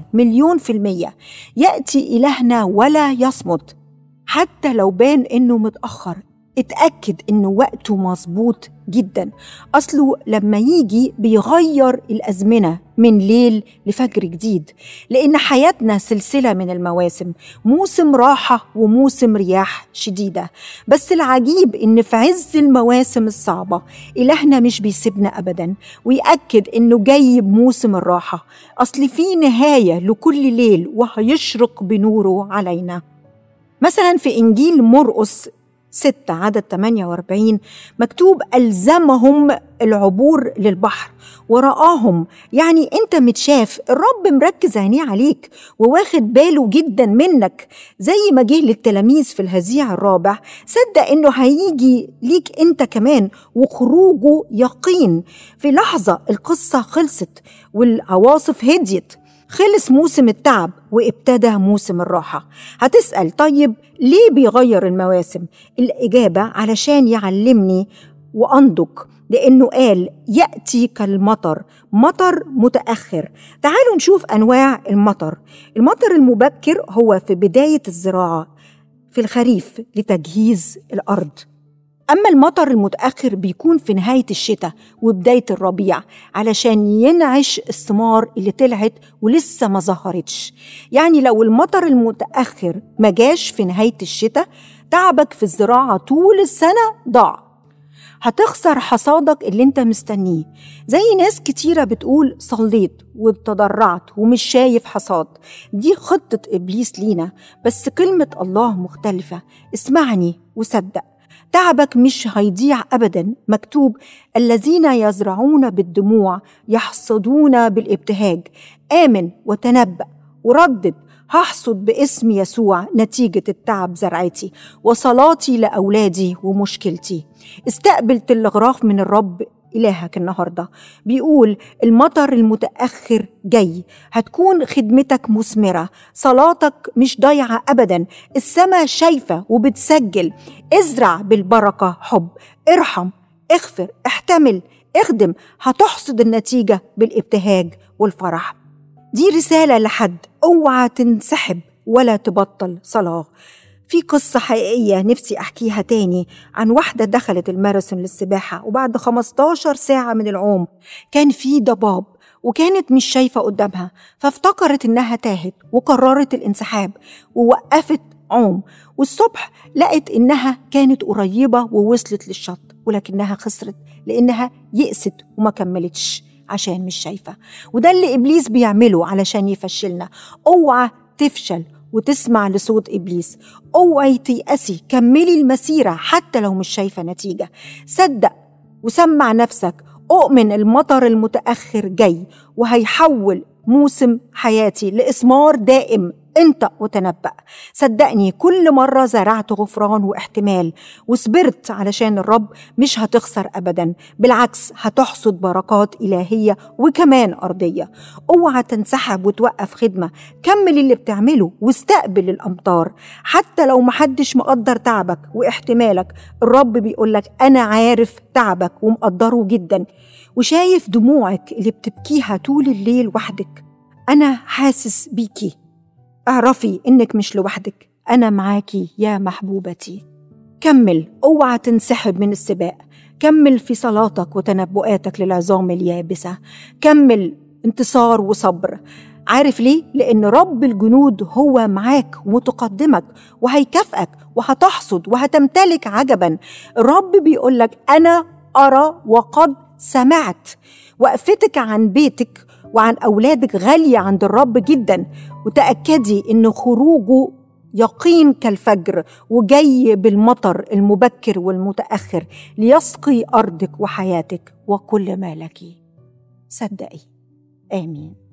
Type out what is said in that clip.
مليون في المية يأتي إلهنا ولا يصمت حتى لو بان إنه متأخر اتأكد إنه وقته مظبوط جدا أصله لما يجي بيغير الأزمنة من ليل لفجر جديد لأن حياتنا سلسلة من المواسم موسم راحة وموسم رياح شديدة بس العجيب إن في عز المواسم الصعبة إلهنا مش بيسيبنا أبدا ويأكد إنه جاي بموسم الراحة أصل في نهاية لكل ليل وهيشرق بنوره علينا مثلا في إنجيل مرقس 6 عدد 48 مكتوب ألزمهم العبور للبحر ورآهم يعني أنت متشاف الرب مركز عينيه عليك وواخد باله جدا منك زي ما جه للتلاميذ في الهزيع الرابع صدق إنه هيجي ليك أنت كمان وخروجه يقين في لحظة القصة خلصت والعواصف هديت خلص موسم التعب وابتدى موسم الراحة هتسأل طيب ليه بيغير المواسم؟ الإجابة علشان يعلمني وأنضج لأنه قال يأتي كالمطر مطر متأخر تعالوا نشوف أنواع المطر المطر المبكر هو في بداية الزراعة في الخريف لتجهيز الأرض أما المطر المتأخر بيكون في نهاية الشتاء وبداية الربيع علشان ينعش الثمار اللي طلعت ولسه ما ظهرتش يعني لو المطر المتأخر ما جاش في نهاية الشتاء تعبك في الزراعة طول السنة ضاع هتخسر حصادك اللي انت مستنيه زي ناس كتيرة بتقول صليت وتضرعت ومش شايف حصاد دي خطة إبليس لينا بس كلمة الله مختلفة اسمعني وصدق تعبك مش هيضيع ابدا مكتوب الذين يزرعون بالدموع يحصدون بالابتهاج امن وتنبأ وردد هحصد باسم يسوع نتيجة التعب زرعتي وصلاتي لأولادي ومشكلتي استقبل تلغراف من الرب إلهك النهاردة بيقول المطر المتأخر جاي هتكون خدمتك مثمرة صلاتك مش ضايعة أبدا السماء شايفة وبتسجل ازرع بالبركة حب ارحم اغفر احتمل اخدم هتحصد النتيجة بالابتهاج والفرح دي رسالة لحد اوعى تنسحب ولا تبطل صلاة في قصة حقيقية نفسي أحكيها تاني عن واحدة دخلت الماراثون للسباحة وبعد 15 ساعة من العوم كان في ضباب وكانت مش شايفة قدامها فافتكرت إنها تاهت وقررت الانسحاب ووقفت عوم والصبح لقت إنها كانت قريبة ووصلت للشط ولكنها خسرت لأنها يئست وما كملتش عشان مش شايفة وده اللي إبليس بيعمله علشان يفشلنا اوعى تفشل وتسمع لصوت ابليس اوعي تيأسي كملي المسيره حتى لو مش شايفه نتيجه صدق وسمع نفسك اؤمن المطر المتاخر جاي وهيحول موسم حياتي لاسمار دائم انطق وتنبأ صدقني كل مرة زرعت غفران واحتمال وصبرت علشان الرب مش هتخسر أبدا بالعكس هتحصد بركات إلهية وكمان أرضية اوعى تنسحب وتوقف خدمة كمل اللي بتعمله واستقبل الأمطار حتى لو محدش مقدر تعبك واحتمالك الرب بيقولك أنا عارف تعبك ومقدره جدا وشايف دموعك اللي بتبكيها طول الليل وحدك أنا حاسس بيكي اعرفي إنك مش لوحدك أنا معاكي يا محبوبتي كمل اوعى تنسحب من السباق كمل في صلاتك وتنبؤاتك للعظام اليابسة كمل انتصار وصبر عارف ليه؟ لأن رب الجنود هو معاك ومتقدمك وهيكافئك وهتحصد وهتمتلك عجبا الرب بيقولك أنا أرى وقد سمعت وقفتك عن بيتك وعن أولادك غالية عند الرب جدا وتأكدي إن خروجه يقين كالفجر وجاي بالمطر المبكر والمتأخر ليسقي أرضك وحياتك وكل ما لك صدقي آمين